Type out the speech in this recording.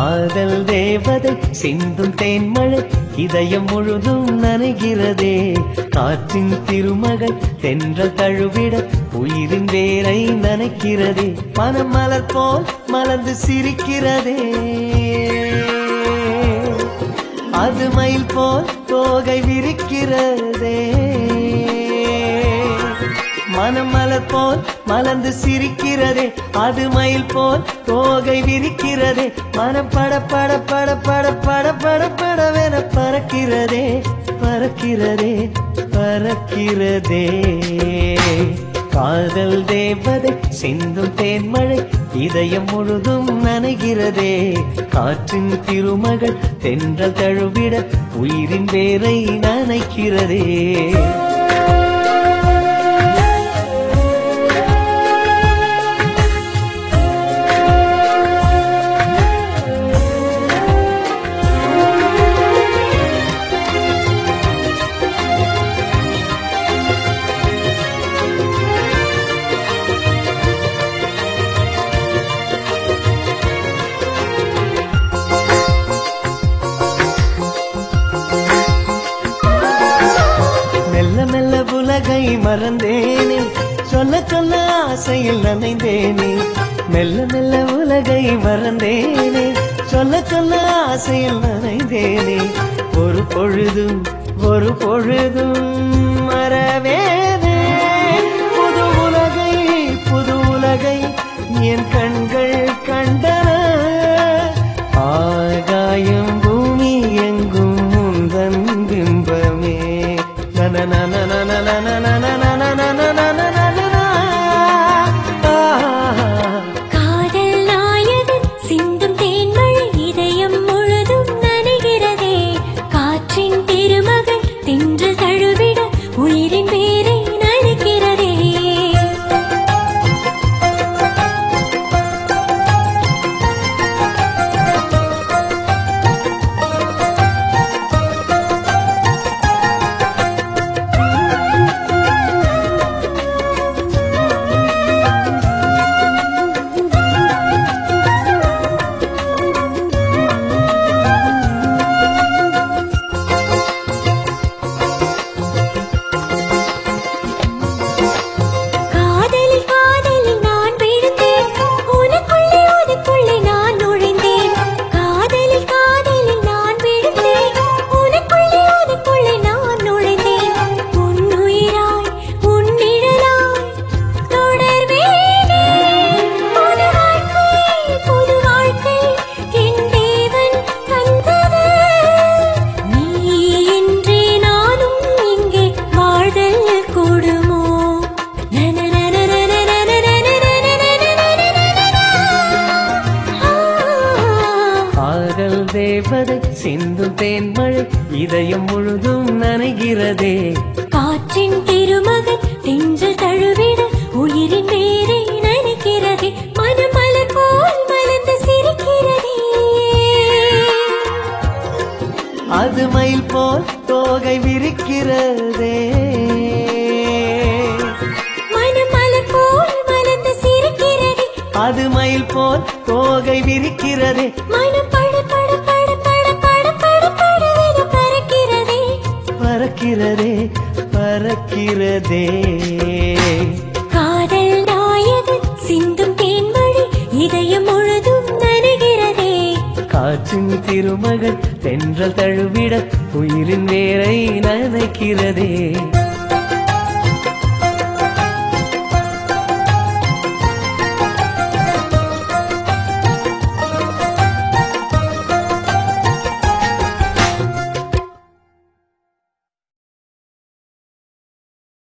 காதல் தேவதை சிந்தும் தேன்மழை இதயம் முழுதும் நனைகிறதே காற்றின் திருமகள் தென்றல் தழுவிட உயிரின் வேரை நனைக்கிறதே மனம் மலர் போல் மலர்ந்து சிரிக்கிறதே அது மயில் போல் தோகை விரிக்கிறதே மனம் மலர் போல் மலர்ந்து சிரிக்கிறதே அது மயில் போல் தோகை விரிக்கிறதே மனம் பட பட பட பட பட பட படவென பறக்கிறதே பறக்கிறதே பறக்கிறதே காதல் தேவதை சிந்தும் தேன்மழை இதயம் முழுதும் நனைகிறதே காற்றின் திருமகள் தென்றல் தழுவிட உயிரின் வேரை நனைக்கிறதே மெல்ல மெல்ல உலகை மறந்தேனே சொல்ல சொல்ல ஆசையில் நனைந்தேனே மெல்ல மெல்ல உலகை மறந்தேனே சொல்ல சொல்ல ஆசையில் நனைந்தேனே ஒரு பொழுதும் ஒரு பொழுதும் மறவேனே புது உலகை புது உலகை என் கண்கள் கண்டன ஆகாயம் பூமி எங்கும் முந்தன் பிம்பமே காதல் நாயகன் சிந்தும் தேன்மழை இதயம் முழுதும் நனைகிறதே காற்றின் திருமகள் தின்று தழுவிட உயிரின் வேரை நனைக்கிறதே காதலில் காதலில் நான் விழுந்தேன் உனக்குள்ளே உனக்குள்ளே நான் நுழைந்தேன் காதலில் காதலில் நான் விழுந்தேன் உனக்குள்ளே உனக்குள்ளே நான் நுழைந்தேன் உன்னுயிராய் உன்னிழலாய் தொடர்வேனே புது வாழ்க்கை புது வாழ்க்கை என் தேவன் தந்தது நீ இன்றி நானும் இங்கே வாழ்தல் கூடுமோ காதல் தேவதை சிந்தும் தேன்மழை இதயம் முழுதும் நனைகிறதே காற்றின் திருமகன் தென்றல் தழுவிட உயிரின் வேரை நனைக்கிறதே மனமலர் போல் மலர்ந்து சிரிக்கிறதே அது மயில் போல் தோகை விரிக்கிறதே மனமலர் போல் மலர்ந்து சிரிக்கிறதே அது மயில் போல் தோகை விரிக்கிறதே மனம் பட பட பட பட பட பட படவென பறக்கிறதே பறக்கிறதே பறக்கிறதே காதல் நாயகன் சிந்தும் தேன்மழை இதயம் முழுதும் நனைகிறதே காற்றின் திருமகள் தென்றல் தழுவிட உயிரின் வேரை நனைக்கிறதே